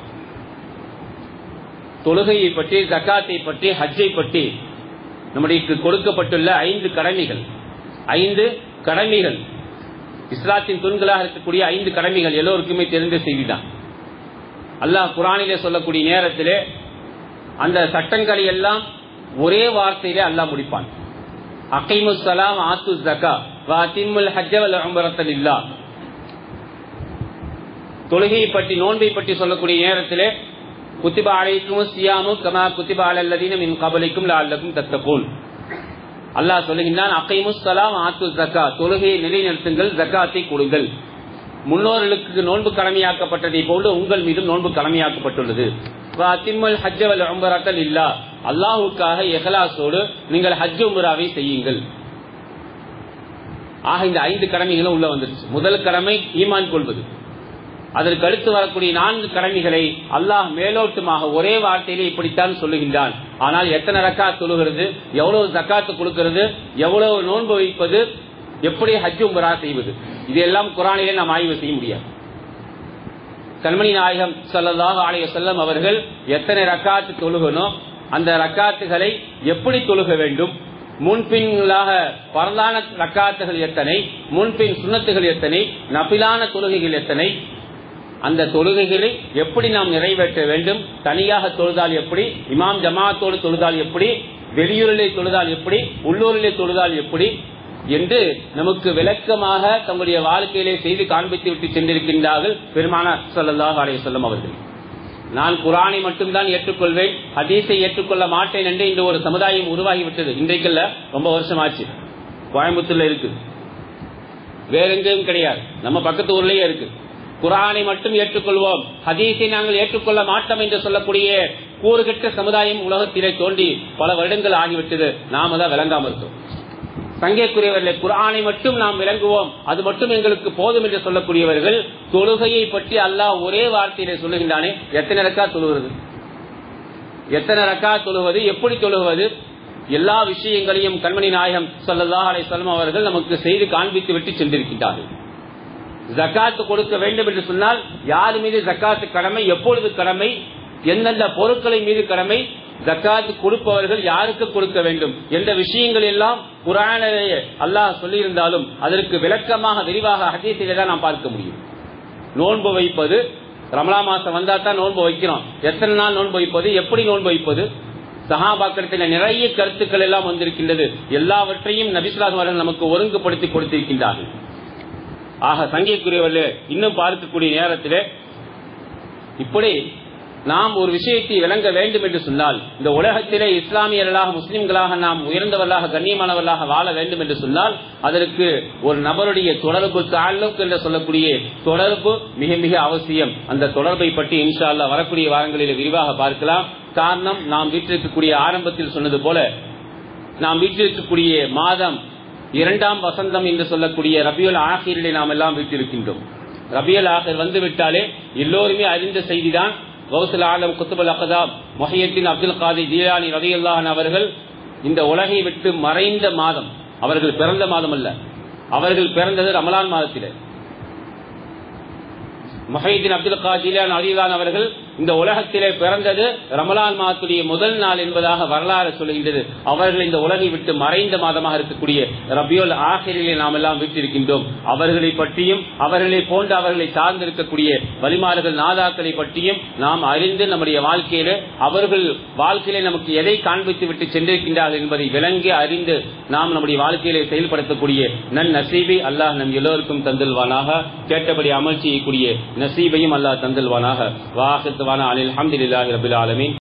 தொழுகையை பற்றி ஜக்காத்தை பற்றி ஹஜ்ஜை பற்றி நம்முடைய கொடுக்கப்பட்டுள்ள ஐந்து கடமைகள் ஐந்து கடமைகள் இஸ்லாத்தின் தூண்களாக இருக்கக்கூடிய ஐந்து கடமைகள் எல்லோருக்குமே தெரிந்த செய்திதான் அல்லாஹ் குரானிலே சொல்லக்கூடிய நேரத்திலே அந்த சட்டங்களை எல்லாம் ஒரே வார்த்தையிலே அல்லாஹ் முடிப்பான் அகைமு சலாம் ஆத்து ஜக்கா வாத்திமுல் ஹஜ்ஜவல் உம்பரத்தல் இல்லா தொழுகையை பற்றி நோன்பை பற்றி சொல்லக்கூடிய நேரத்திலே குத்திபா அலைக்கும் சியாமு கமா குத்திபா அலல்லதீன மின் கபலிக்கும் லால்லக்கும் தத்தகூன் அல்லாஹ் சொல்லுகின்றான் அகைமு சலாம் ஆத்து ஜக்கா தொழுகையை நிலைநிறுத்துங்கள் ஜக்காத்தை கொடுங்கள் முன்னோர்களுக்கு நோன்பு கடமையாக்கப்பட்டதை போன்று உங்கள் மீதும் நோன்பு கடமையாக்கப்பட்டுள்ளது அத்திமல் ஹஜ்ஜவல் உம்பரத்தல் இல்லா அல்லாஹுக்காக எஹலாசோடு நீங்கள் ஹஜ் உம்ராவை செய்யுங்கள் ஆக இந்த ஐந்து கடமைகளும் உள்ள வந்துருச்சு முதல் கடமை ஈமான் கொள்வது அதற்கு அடுத்து வரக்கூடிய நான்கு கடமைகளை அல்லாஹ் மேலோட்டமாக ஒரே வார்த்தையிலே இப்படித்தான் சொல்லுகின்றான் ஆனால் எத்தனை ரக்கா தொழுகிறது எவ்வளவு ஜக்காத்து கொடுக்கிறது எவ்வளவு நோன்பு வைப்பது எப்படி ஹஜ் உம்ரா செய்வது இதெல்லாம் குரானிலே நாம் ஆய்வு செய்ய முடியாது கண்மணி நாயகம் சல்லல்லாஹு அலைஹி வஸல்லம் அவர்கள் எத்தனை ரக்காத்து தொழுகணும் அந்த ரக்காத்துகளை எப்படி தொழுக வேண்டும் முன்பின்களாக பரந்தான ரக்காத்துகள் எத்தனை முன்பின் சுண்ணத்துகள் எத்தனை நபிலான தொழுகைகள் எத்தனை அந்த தொழுகைகளை எப்படி நாம் நிறைவேற்ற வேண்டும் தனியாக தொழுதால் எப்படி இமாம் ஜமாத்தோடு தொழுதால் எப்படி வெளியூரிலே தொழுதால் எப்படி உள்ளூரிலே தொழுதால் எப்படி என்று நமக்கு விளக்கமாக தங்களுடைய வாழ்க்கையிலே செய்து காண்பித்து விட்டு சென்றிருக்கின்றார்கள் பெருமானார் ஸல்லல்லாஹு அலைஹி வஸல்லம் அவர்கள் நான் குரானை மட்டும்தான் ஏற்றுக்கொள்வேன் ஹதீஸை ஏற்றுக்கொள்ள மாட்டேன் என்று இந்த ஒரு சமுதாயம் உருவாகிவிட்டது இன்றைக்கல்ல ரொம்ப வருஷம் ஆச்சு கோயம்புத்தூர்ல இருக்கு வேற எங்கேயும் கிடையாது நம்ம பக்கத்து ஊர்லயே இருக்கு குரானை மட்டும் ஏற்றுக்கொள்வோம் ஹதீஸை நாங்கள் ஏற்றுக்கொள்ள மாட்டோம் என்று சொல்லக்கூடிய கூறுகட்ட சமுதாயம் உலகத்திலே தோண்டி பல வருடங்கள் ஆகிவிட்டது நாம தான் விளங்காம இருக்கோம் சங்கைக்குரியவர்களை குரானை மட்டும் நாம் விளங்குவோம் அது மட்டும் எங்களுக்கு போதும் என்று சொல்லக்கூடியவர்கள் தொழுகையை பற்றி அல்லாஹ் ஒரே வார்த்தையிலே சொல்லுகின்றானே எத்தனை ரக்கா தொழுகிறது எத்தனை ரக்கா தொழுவது எப்படி தொழுவது எல்லா விஷயங்களையும் கண்மணி நாயகம் சல்லல்லாஹ் அலைஹி அவர்கள் நமக்கு செய்து காண்பித்து விட்டு சென்றிருக்கின்றார்கள் ஜக்காத்து கொடுக்க வேண்டும் என்று சொன்னால் யார் மீது ஜக்காத்து கடமை எப்பொழுது கடமை எந்தெந்த பொருட்களை மீது கடமை ஜக்காத்து கொடுப்பவர்கள் யாருக்கு கொடுக்க வேண்டும் என்ற விஷயங்கள் எல்லாம் குரானிலேயே அல்லாஹ் சொல்லியிருந்தாலும் அதற்கு விளக்கமாக விரிவாக ஹதீஸிலே தான் நாம் பார்க்க முடியும் நோன்பு வைப்பது ரமலா மாசம் வந்தா தான் நோன்பு வைக்கிறோம் எத்தனை நாள் நோன்பு வைப்பது எப்படி நோன்பு வைப்பது சகாபாக்கத்தில் நிறைய கருத்துக்கள் எல்லாம் வந்திருக்கின்றது எல்லாவற்றையும் நபிசுலாஸ் அவர்கள் நமக்கு ஒருங்குபடுத்தி கொடுத்திருக்கின்றார்கள் ஆக சங்கைக்குரியவர்களே இன்னும் பார்க்கக்கூடிய நேரத்திலே இப்படி நாம் ஒரு விஷயத்தை விளங்க வேண்டும் என்று சொன்னால் இந்த உலகத்திலே இஸ்லாமியர்களாக முஸ்லிம்களாக நாம் உயர்ந்தவர்களாக கண்ணியமானவர்களாக வாழ வேண்டும் என்று சொன்னால் அதற்கு ஒரு நபருடைய தொடர்பு தாழ்வுக்கு என்று சொல்லக்கூடிய தொடர்பு மிக மிக அவசியம் அந்த தொடர்பை பற்றி இன்ஷா அல்லா வரக்கூடிய வாரங்களில் விரிவாக பார்க்கலாம் காரணம் நாம் வீட்டிருக்கக்கூடிய ஆரம்பத்தில் சொன்னது போல நாம் வீட்டிருக்கக்கூடிய மாதம் இரண்டாம் வசந்தம் என்று சொல்லக்கூடிய ரபியுல் ஆசிரியை நாம் எல்லாம் வீட்டிருக்கின்றோம் ரபியல் ஆசிர் வந்து விட்டாலே எல்லோருமே அறிந்த செய்திதான் கௌசல் ஆலம் குத்துபல் அகதாப் மொஹியத்தின் அப்துல் காதி ஜீலானி ரதியுல்லாஹன் அவர்கள் இந்த உலகை விட்டு மறைந்த மாதம் அவர்கள் பிறந்த மாதம் அல்ல அவர்கள் பிறந்தது ரமலான் மாதத்திலே மொஹீதீன் அப்துல் காஜிலான் அலிலான் அவர்கள் இந்த உலகத்திலே பிறந்தது ரமலான் மாதத்துடைய முதல் நாள் என்பதாக வரலாறு சொல்லுகின்றது அவர்கள் இந்த உலகை விட்டு மறைந்த மாதமாக இருக்கக்கூடிய ரபியோல் ஆசிரியை நாம் எல்லாம் விட்டிருக்கின்றோம் அவர்களை பற்றியும் அவர்களை போன்ற அவர்களை சார்ந்திருக்கக்கூடிய வலிமாறுகள் நாதாக்களை பற்றியும் நாம் அறிந்து நம்முடைய வாழ்க்கையில அவர்கள் வாழ்க்கையில நமக்கு எதை காண்பித்து விட்டு சென்றிருக்கின்றார்கள் என்பதை விளங்கி அறிந்து நாம் நம்முடைய வாழ்க்கையிலே செயல்படுத்தக்கூடிய நன் நசீபை அல்லாஹ் நம் எல்லோருக்கும் தந்தல்வானாக கேட்டபடி அமல் செய்யக்கூடிய நசீபையும் அல்லாஹ் தந்தல்வானாக வாஹத்துவானா அலில் அஹமதுல்லாஹி ரபில் ஆலமீன்